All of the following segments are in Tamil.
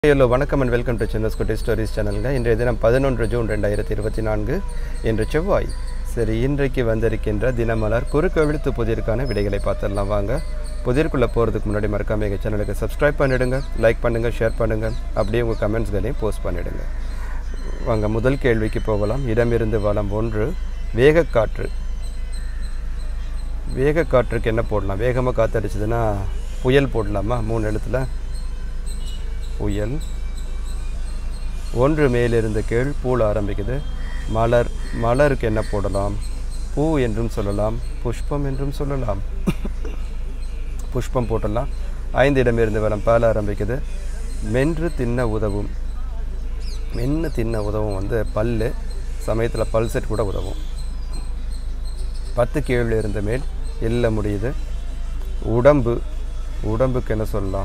ஹலோ வணக்கம் அண்ட் வெல்கம் டு சின்னஸ் குட்டி ஸ்டோரிஸ் சேனலுங்க இன்றைய தினம் பதினொன்று ஜூன் ரெண்டாயிரத்தி இருபத்தி நான்கு இன்று செவ்வாய் சரி இன்றைக்கு வந்திருக்கின்ற தினமலர் குறுக்கெழுத்து புதிருக்கான விடைகளை பார்த்துடலாம் வாங்க புதிருக்குள்ளே போகிறதுக்கு முன்னாடி மறக்காம எங்கள் சேனலுக்கு சப்ஸ்கிரைப் பண்ணிவிடுங்க லைக் பண்ணுங்கள் ஷேர் பண்ணுங்கள் அப்படியே உங்கள் கமெண்ட்ஸ்களையும் போஸ்ட் பண்ணிவிடுங்க வாங்க முதல் கேள்விக்கு போகலாம் இடமிருந்து வளம் ஒன்று வேகக்காற்று வேகக்காற்றுக்கு என்ன போடலாம் வேகமாக காற்றடிச்சதுன்னா புயல் போடலாமா மூணு எழுத்துல புயல் ஒன்று மேலிருந்து கீழ் பூல ஆரம்பிக்குது மலர் மலருக்கு என்ன போடலாம் பூ என்றும் சொல்லலாம் புஷ்பம் என்றும் சொல்லலாம் புஷ்பம் போட்டலாம் ஐந்து இடமிருந்து வரம் பால் ஆரம்பிக்குது மென்று தின்ன உதவும் மென்று தின்ன உதவும் வந்து பல்லு சமயத்தில் பல்செட் கூட உதவும் பத்து கீழ் இருந்த மேல் எல்ல முடியுது உடம்பு உடம்புக்கு என்ன சொல்லலாம்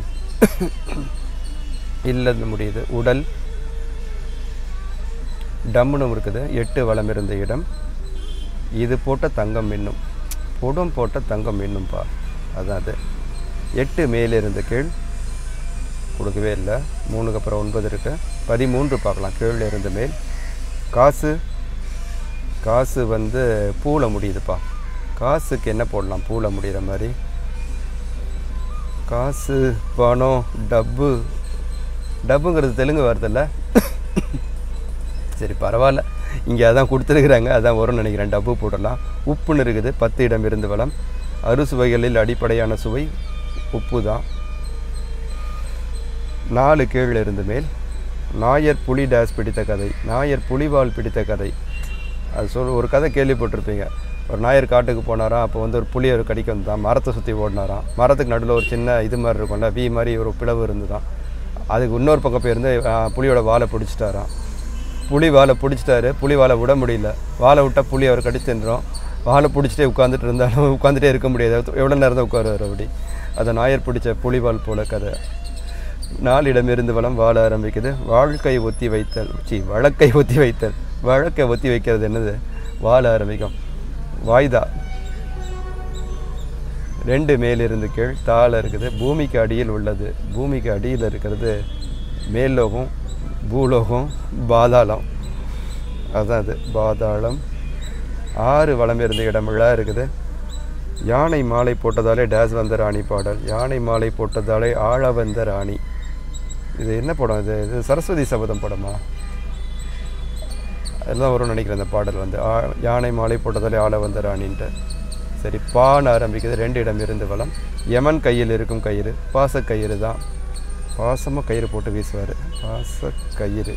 இல்லது முடியுது உடல் டம்முனும் இருக்குது எட்டு வளம் இருந்த இடம் இது போட்ட தங்கம் மின்னும் புடம் போட்ட தங்கம் மின்னும்பா அதான் அது எட்டு மேலிருந்து கீழ் கொடுக்கவே இல்லை மூணுக்கு அப்புறம் ஒன்பது இருக்கு பதிமூன்று பார்க்கலாம் கீழே இருந்து மேல் காசு காசு வந்து பூல முடியுதுப்பா காசுக்கு என்ன போடலாம் பூல முடிகிற மாதிரி காசு பணம் டப்பு டப்புங்கிறது தெலுங்கு வார்த்தைல்ல சரி பரவாயில்ல இங்கே அதான் கொடுத்துருக்குறாங்க அதான் வரும்னு நினைக்கிறேன் டப்பு போடலாம் உப்புன்னு இருக்குது பத்து இடம் இருந்து வளம் அறுசுவைகளில் அடிப்படையான சுவை உப்பு தான் நாலு கீழே இருந்து மேல் நாயர் புலி டேஸ் பிடித்த கதை நாயர் புலிவால் பிடித்த கதை அது சொல் ஒரு கதை கேள்விப்பட்டிருப்பீங்க ஒரு நாயர் காட்டுக்கு போனாராம் அப்போ வந்து ஒரு புலி ஒரு கடிக்க வந்தான் மரத்தை சுற்றி ஓடினாராம் மரத்துக்கு நடுவில் ஒரு சின்ன இது மாதிரி இருக்கும்ல வி மாதிரி ஒரு பிளவு இருந்துதான் அதுக்கு இன்னொரு பக்கம் போயிருந்து ஆஹ், புலியோட வாலை பிடிச்சிட்டாராம் புலி வாலை பிடிச்சிட்டாரு புலி வாலை விட முடியல வாலை விட்டால் புலி அவர் கடிச்சு தின்றோம் வாலை பிடிச்சிட்டே உட்காந்துட்டு இருந்தாலும் உட்காந்துட்டே இருக்க முடியாது எவ்வளோ நேரம் தான் உட்காருவார் அப்படி அதை நாயர் பிடிச்ச புலிவால் போல கதை நாளிடமிருந்து வளம் வாழ ஆரம்பிக்குது வாழ்க்கை ஒத்தி வைத்தல் சி வழக்கை ஒத்தி வைத்தல் வழக்கை ஒத்தி வைக்கிறது என்னது வாழ ஆரம்பிக்கும் வாய்தா ரெண்டு மேலிருந்து கீழ் தாழ இருக்குது பூமிக்கு அடியில் உள்ளது பூமிக்கு அடியில் இருக்கிறது மேல்லோகம் பூலோகம் பாதாளம் அதான் அது பாதாளம் ஆறு வளம் இருந்த இடம் விழா இருக்குது யானை மாலை போட்டதாலே டேஸ் வந்த ராணி பாடல் யானை மாலை போட்டதாலே ஆழ வந்த ராணி இது என்ன படம் இது இது சரஸ்வதி சபதம் படமா எல்லாம் வரும்னு நினைக்கிறேன் இந்த பாடல் வந்து ஆ- யானை மாலை போட்டதாலே ஆள வந்த ராணின்ட்டு சரி பான் ஆரம்பிக்குது ரெண்டு இடம் இருந்து வளம் யமன் கையில் இருக்கும் கயிறு பாச கயிறு தான் பாசமாக கயிறு போட்டு வீசுவார் பாச கயிறு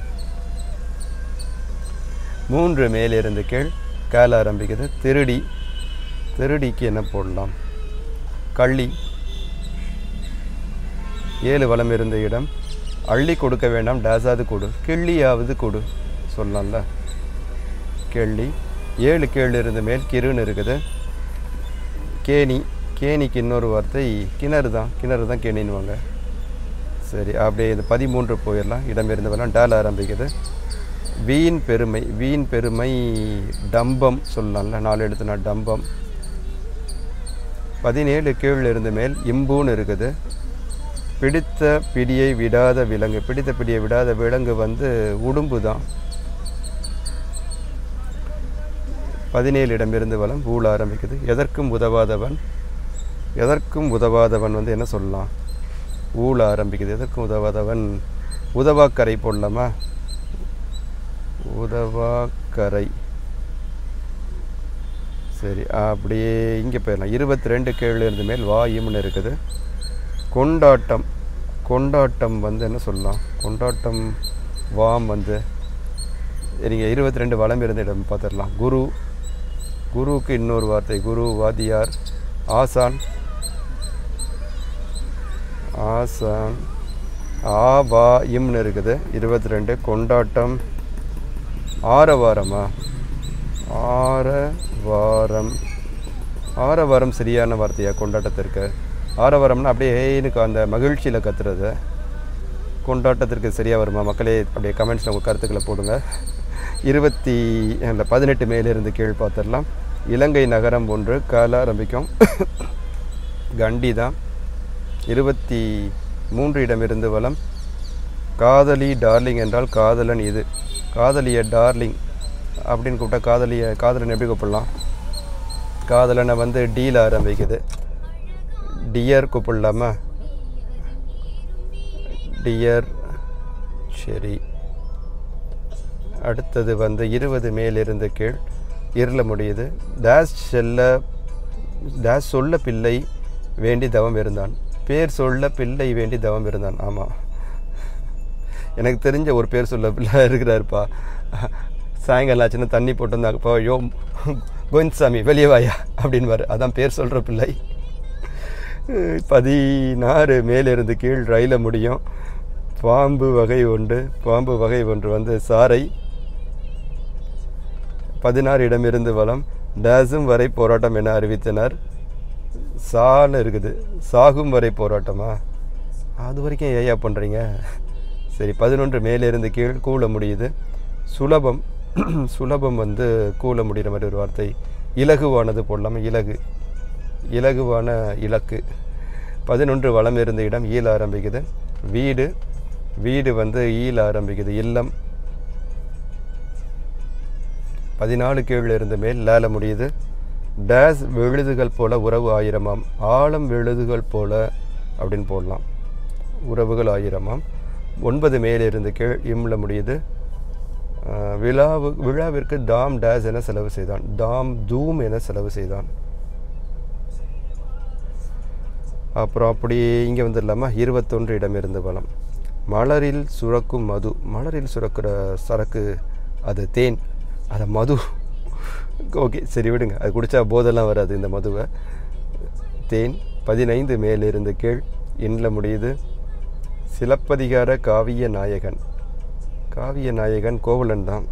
மூன்று மேலிருந்து கீழ் கால ஆரம்பிக்குது திருடி திருடிக்கு என்ன போடலாம் கள்ளி ஏழு வளம் இருந்த இடம் அள்ளி கொடுக்க வேண்டாம் டேஸாவது கொடு கிள்ளியாவது கொடு சொல்லலாம்ல கேள்வி ஏழு கேளு இருந்த மேல் கிருன்னு இருக்குது கேணி கேணிக்கு இன்னொரு வார்த்தை கிணறு தான் கிணறு தான் கேணின்னுவாங்க சரி அப்படியே இது பதிமூன்று போயிடலாம் இடம் இருந்தவெல்லாம் டேல் ஆரம்பிக்குது வீண் பெருமை வீண் பெருமை டம்பம் சொல்லலாம்ல நாலு எழுத்துனா டம்பம் பதினேழு கீழ் இருந்து மேல் இம்பூன்னு இருக்குது பிடித்த பிடியை விடாத விலங்கு பிடித்த பிடியை விடாத விலங்கு வந்து உடும்பு தான் பதினேழு இடமிருந்து வளம் ஊழ ஆரம்பிக்குது எதற்கும் உதவாதவன் எதற்கும் உதவாதவன் வந்து என்ன சொல்லலாம் ஊழ ஆரம்பிக்குது எதற்கும் உதவாதவன் உதவாக்கரை போடலாமா உதவாக்கரை சரி அப்படியே இங்கே போயிடலாம் இருபத்தி ரெண்டு கீழ் இருந்து மேல் வாயும்னு இருக்குது கொண்டாட்டம் கொண்டாட்டம் வந்து என்ன சொல்லலாம் கொண்டாட்டம் வாம் வந்து நீங்கள் இருபத்தி ரெண்டு வளம் இருந்த இடம் பார்த்துடலாம் குரு குருவுக்கு இன்னொரு வார்த்தை குரு வாதியார் ஆசான் ஆசான் ஆ வா இம்னு இருக்குது இருபத்தி ரெண்டு கொண்டாட்டம் ஆரவாரமா ஆரவாரம் ஆரவாரம் சரியான வார்த்தையா கொண்டாட்டத்திற்கு ஆரவாரம்னா அப்படியே ஏனுக்கு அந்த மகிழ்ச்சியில் கத்துறது கொண்டாட்டத்திற்கு சரியாக வருமா மக்களே அப்படியே கமெண்ட்ஸில் உங்கள் கருத்துக்களை போடுங்க இருபத்தி இல்லை பதினெட்டு மேலிருந்து கீழ் பார்த்துடலாம் இலங்கை நகரம் ஒன்று கால ஆரம்பிக்கும் கண்டி தான் இருபத்தி மூன்று இடமிருந்து வலம் காதலி டார்லிங் என்றால் காதலன் இது காதலிய டார்லிங் அப்படின்னு கூப்பிட்டா காதலிய காதலன் எப்படி கூப்பிடலாம் காதலனை வந்து டீல ஆரம்பிக்குது டியர் கூப்பிடலாமா டியர் சரி அடுத்தது வந்து இருபது மேலிருந்து கீழ் இருள முடியுது டேஷ் செல்ல டேஷ் சொல்ல பிள்ளை வேண்டி தவம் இருந்தான் பேர் சொல்ல பிள்ளை வேண்டி தவம் இருந்தான் ஆமாம் எனக்கு தெரிஞ்ச ஒரு பேர் சொல்ல பிள்ளை இருக்கிறாருப்பா சாயங்காலம் ஆச்சுன்னா தண்ணி போட்டிருந்தாங்கப்பா யோ கோவிந்தசாமி வெளியே வாயா அப்படின்வாரு அதான் பேர் சொல்கிற பிள்ளை பதினாறு மேலிருந்து கீழ் ரயில முடியும் பாம்பு வகை ஒன்று பாம்பு வகை ஒன்று வந்து சாரை பதினாறு இடமிருந்து வளம் டேஸும் வரை போராட்டம் என அறிவித்தனர் சால இருக்குது சாகும் வரை போராட்டமா அது வரைக்கும் ஏயா பண்ணுறீங்க சரி பதினொன்று மேலிருந்து கீழ் கூல முடியுது சுலபம் சுலபம் வந்து கூல முடிகிற மாதிரி ஒரு வார்த்தை இலகுவானது போடலாமா இலகு இலகுவான இலக்கு பதினொன்று வளம் இருந்த இடம் ஈல ஆரம்பிக்குது வீடு வீடு வந்து ஈல ஆரம்பிக்குது இல்லம் பதினாலு கீழ் இருந்து மேல் லேல முடியுது டேஸ் விழுதுகள் போல உறவு ஆயிரமாம் ஆழம் விழுதுகள் போல அப்படின்னு போடலாம் உறவுகள் ஆயிரமாம் ஒன்பது மேலிருந்து கீழ் இம்ல முடியுது அஹ், விழாவு விழாவிற்கு டாம் டேஸ் என செலவு செய்தான் டாம் தூம் என செலவு செய்தான் அப்புறம் அப்படி இங்கே வந்துடலாமா இருபத்தொன்று இடமிருந்து வளம் மலரில் சுரக்கும் மது மலரில் சுரக்கிற சரக்கு அது தேன் அது மது ஓகே சரி விடுங்க அது குடித்தா போதெல்லாம் வராது இந்த மதுவை தேன் பதினைந்து மேலிருந்து கீழ் எண்ணில் முடியுது சிலப்பதிகார காவிய நாயகன் காவிய நாயகன் கோவலன் தான்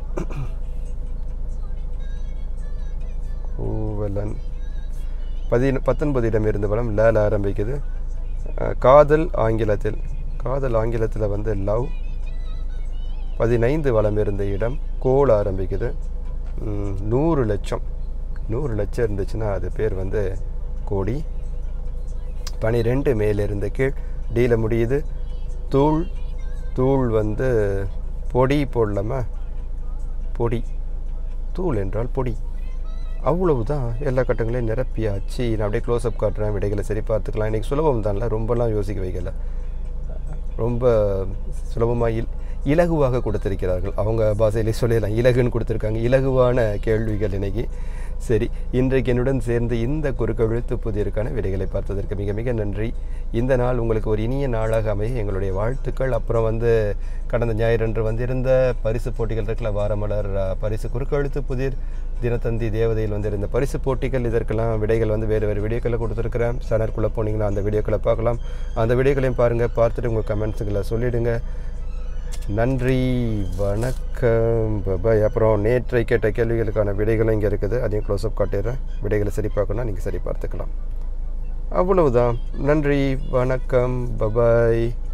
கோவலன் பதின பத்தொன்பது இடம் இருந்து படம் லேல ஆரம்பிக்குது அஹ், காதல் ஆங்கிலத்தில் காதல் ஆங்கிலத்தில் வந்து லவ் பதினைந்து வளம் இருந்த இடம் கோல் ஆரம்பிக்குது ம், நூறு லட்சம் நூறு லட்சம் இருந்துச்சுன்னா அது பேர் வந்து கோடி பனிரெண்டு மேலிருந்து கீழ் டீல முடியுது தூள் தூள் வந்து பொடி போடலாமா பொடி தூள் என்றால் பொடி அவ்வளவுதான் எல்லா கட்டங்களையும் நிரப்பியாச்சு நான் அப்படியே க்ளோஸ்அப் காட்டுறேன் விடைகளை சரி பார்த்துக்கலாம் இன்றைக்கி சுலபம் தான்ல ரொம்பலாம் யோசிக்க வைக்கல ரொம்ப சுலபமாக இல் இலகுவாக கொடுத்திருக்கிறார்கள் அவங்க பாஷையிலே சொல்லிடலாம் இலகுன்னு கொடுத்துருக்காங்க இலகுவான கேள்விகள் இன்னைக்கு சரி இன்றைக்கு என்னுடன் சேர்ந்து இந்த குறுக்கெழுத்து புதியருக்கான விடைகளை பார்த்ததற்கு மிக மிக நன்றி இந்த நாள் உங்களுக்கு ஒரு இனிய நாளாக அமைய எங்களுடைய வாழ்த்துக்கள் அப்புறம் வந்து கடந்த ஞாயிறன்று வந்திருந்த பரிசு போட்டிகள் இருக்கல வாரமலர் அஹ், பரிசு குறுக்கெழுத்து புதிர் தினத்தந்தி தேவதையில் வந்திருந்த பரிசு போட்டிகள் இதற்கெல்லாம் விடைகள் வந்து வேறு வேறு வீடியோக்களை கொடுத்துருக்குறேன் சேனலுக்குள்ளே போனீங்கன்னா அந்த வீடியோக்களை பார்க்கலாம் அந்த வீடியோக்களையும் பாருங்கள் பார்த்துட்டு உங்கள் கமெண்ட்ஸுகளை சொல்லிவிடுங்க நன்றி வணக்கம் பபாய் அப்புறம் நேற்றை கேட்ட கேள்விகளுக்கான விடைகளும் இங்கே இருக்குது அதையும் க்ளோஸ்அப் காட்டிடுறேன் விடைகளை சரி பார்க்கணும்னா நீங்கள் சரி பார்த்துக்கலாம் அவ்வளவுதான் நன்றி வணக்கம் பபாய்